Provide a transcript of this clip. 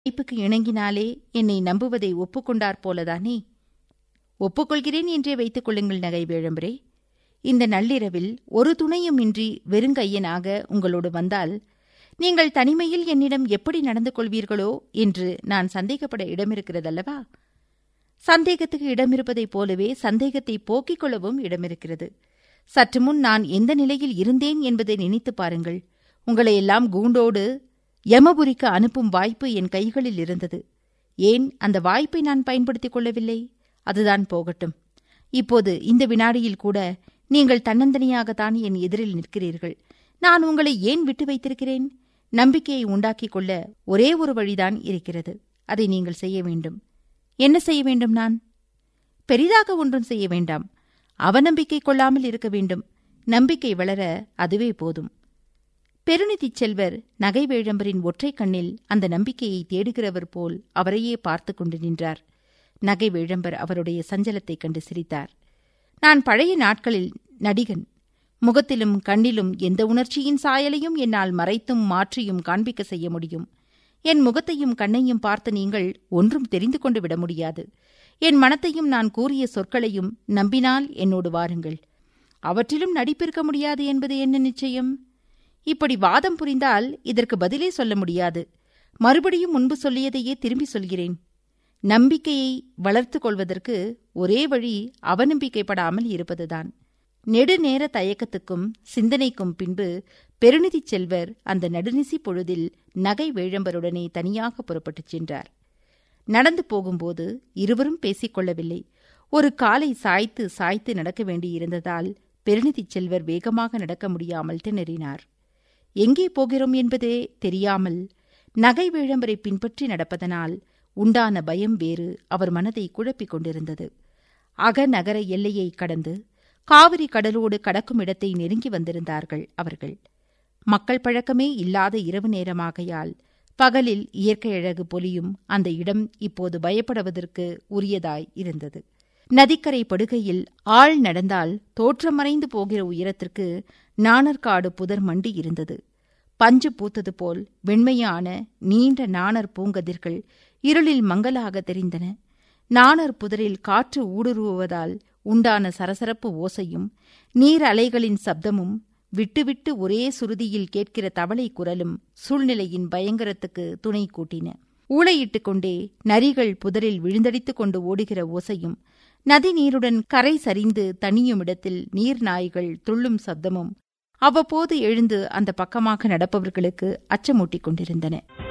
அழைப்புக்கு இணங்கினாலே என்னை நம்புவதை ஒப்புக்கொண்டார் போலதானே ஒப்புக்கொள்கிறேன் என்றே வைத்துக் கொள்ளுங்கள் நகை வேழம்பரே இந்த நள்ளிரவில் ஒரு துணையும் இன்றி வெறுங்கையனாக உங்களோடு வந்தால் நீங்கள் தனிமையில் என்னிடம் எப்படி நடந்து கொள்வீர்களோ என்று நான் சந்தேகப்பட இடமிருக்கிறதல்லவா சந்தேகத்துக்கு இடமிருப்பதைப் போலவே சந்தேகத்தை போக்கிக் கொள்ளவும் இடமிருக்கிறது சற்று முன் நான் எந்த நிலையில் இருந்தேன் என்பதை நினைத்துப் பாருங்கள் உங்களையெல்லாம் கூண்டோடு யமபுரிக்கு அனுப்பும் வாய்ப்பு என் கைகளில் இருந்தது ஏன் அந்த வாய்ப்பை நான் பயன்படுத்திக் கொள்ளவில்லை அதுதான் போகட்டும் இப்போது இந்த வினாடியில் கூட நீங்கள் தன்னந்தனியாகத்தான் என் எதிரில் நிற்கிறீர்கள் நான் உங்களை ஏன் விட்டு வைத்திருக்கிறேன் நம்பிக்கையை உண்டாக்கிக் கொள்ள ஒரே ஒரு வழிதான் இருக்கிறது அதை நீங்கள் செய்ய வேண்டும் என்ன செய்ய வேண்டும் நான் பெரிதாக ஒன்றும் செய்ய வேண்டாம் அவநம்பிக்கை கொள்ளாமல் இருக்க வேண்டும் நம்பிக்கை வளர அதுவே போதும் பெருநிதிச் செல்வர் நகை வேழம்பரின் ஒற்றைக் கண்ணில் அந்த நம்பிக்கையை தேடுகிறவர் போல் அவரையே பார்த்து கொண்டு நின்றார் நகை வேழம்பர் அவருடைய சஞ்சலத்தைக் கண்டு சிரித்தார் நான் பழைய நாட்களில் நடிகன் முகத்திலும் கண்ணிலும் எந்த உணர்ச்சியின் சாயலையும் என்னால் மறைத்தும் மாற்றியும் காண்பிக்க செய்ய முடியும் என் முகத்தையும் கண்ணையும் பார்த்து நீங்கள் ஒன்றும் தெரிந்து கொண்டு விட முடியாது என் மனத்தையும் நான் கூறிய சொற்களையும் நம்பினால் என்னோடு வாருங்கள் அவற்றிலும் நடிப்பிருக்க முடியாது என்பது என்ன நிச்சயம் இப்படி வாதம் புரிந்தால் இதற்கு பதிலே சொல்ல முடியாது மறுபடியும் முன்பு சொல்லியதையே திரும்பி சொல்கிறேன் நம்பிக்கையை வளர்த்து கொள்வதற்கு ஒரே வழி அவநம்பிக்கைப்படாமல் இருப்பதுதான் நெடுநேர தயக்கத்துக்கும் சிந்தனைக்கும் பின்பு பெருநிதிச் செல்வர் அந்த நடுநிசி பொழுதில் நகை வேழம்பருடனே தனியாக புறப்பட்டுச் சென்றார் நடந்து போகும்போது இருவரும் பேசிக்கொள்ளவில்லை ஒரு காலை சாய்த்து சாய்த்து நடக்க வேண்டியிருந்ததால் பெருநிதிச் செல்வர் வேகமாக நடக்க முடியாமல் திணறினார் எங்கே போகிறோம் என்பதே தெரியாமல் நகை வேழம்பரை பின்பற்றி நடப்பதனால் உண்டான பயம் வேறு அவர் மனதை குழப்பிக் கொண்டிருந்தது அகநகர எல்லையை கடந்து காவிரி கடலோடு கடக்கும் இடத்தை நெருங்கி வந்திருந்தார்கள் அவர்கள் மக்கள் பழக்கமே இல்லாத இரவு நேரமாகையால் பகலில் இயற்கை அழகு பொலியும் அந்த இடம் இப்போது பயப்படுவதற்கு உரியதாய் இருந்தது நதிக்கரை படுகையில் ஆள் நடந்தால் தோற்றமறைந்து போகிற உயரத்திற்கு நாணற்காடு புதர் மண்டி இருந்தது பஞ்சு பூத்தது போல் வெண்மையான நீண்ட நாணர் பூங்கதிர்கள் இருளில் மங்கலாக தெரிந்தன நாணர் புதரில் காற்று ஊடுருவுவதால் உண்டான சரசரப்பு ஓசையும் நீர் அலைகளின் சப்தமும் விட்டுவிட்டு ஒரே சுருதியில் கேட்கிற தவளை குரலும் சூழ்நிலையின் பயங்கரத்துக்கு துணை கூட்டின ஊளையிட்டுக் கொண்டே நரிகள் புதரில் விழுந்தடித்துக் கொண்டு ஓடுகிற ஓசையும் நதி நீருடன் கரை சரிந்து தனியும் இடத்தில் நீர் நாய்கள் துள்ளும் சப்தமும் அவ்வப்போது எழுந்து அந்த பக்கமாக நடப்பவர்களுக்கு அச்சமூட்டிக் கொண்டிருந்தன